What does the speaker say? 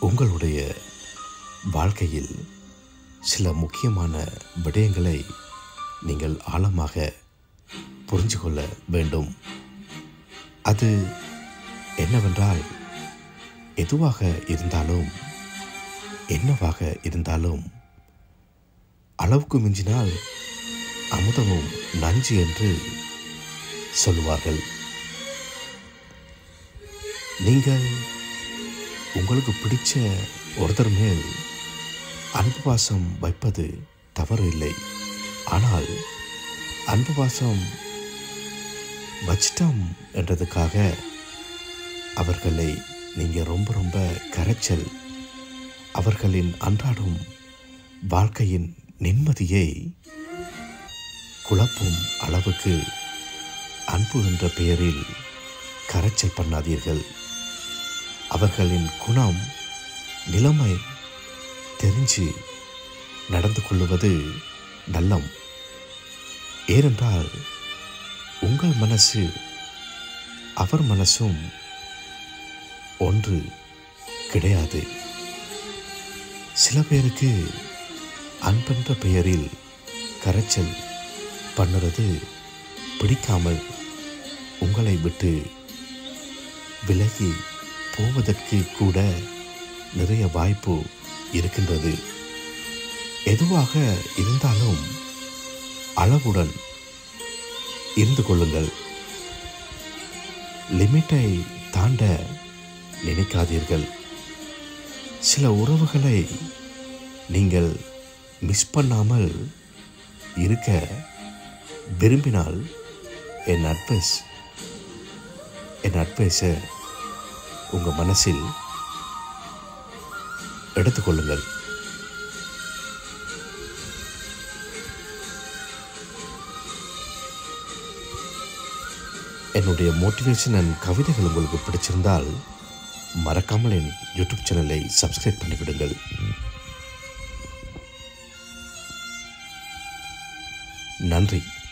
உங்களுடைய வாழ்க்கையில் சில முக்கியமான விடயங்களை நீங்கள் ஆழமாக புரிஞ்சு கொள்ள வேண்டும் அது என்னவென்றால் எதுவாக இருந்தாலும் என்னவாக இருந்தாலும் அளவுக்கு மிஞ்சினால் அமுதமும் நஞ்சு என்று சொல்லுவார்கள் நீங்கள் உங்களுக்கு பிடிச்ச ஒருத்தர் மேல் அன்பு பாசம் வைப்பது தவறு இல்லை ஆனால் அன்பு பாசம் வச்சிட்டோம் என்றதுக்காக அவர்களை நீங்கள் ரொம்ப ரொம்ப கரைச்சல் அவர்களின் அன்றாடும் வாழ்க்கையின் நிம்மதியை குழப்பும் அளவுக்கு அன்பு என்ற பெயரில் கரைச்சல் பண்ணாதீர்கள் அவர்களின் குணம் நிலைமை தெரிஞ்சு நடந்து கொள்ளுவது நல்லம் ஏனென்றால் உங்கள் மனசு அவர் மனசும் ஒன்று கிடையாது சில பேருக்கு அன்பென்ற பெயரில் கரைச்சல் பண்ணுறது பிடிக்காமல் உங்களை விட்டு விலகி போவதற்கு கூட நிறைய வாய்ப்பு இருக்கின்றது எதுவாக இருந்தாலும் அளவுடன் இருந்து கொள்ளுங்கள் லிமிட்டை தாண்ட நினைக்காதீர்கள் சில உறவுகளை நீங்கள் மிஸ் பண்ணாமல் இருக்க விரும்பினால் என் அட்வைஸ் என் அட்வைஸை உங்கள் மனசில் எடுத்துக்கொள்ளுங்கள் என்னுடைய மோட்டிவேஷன் அண்ட் கவிதைகள் உங்களுக்கு பிடிச்சிருந்தால் மறக்காமல் என் யூடியூப் சேனலை சப்ஸ்கிரைப் பண்ணிவிடுங்கள் நன்றி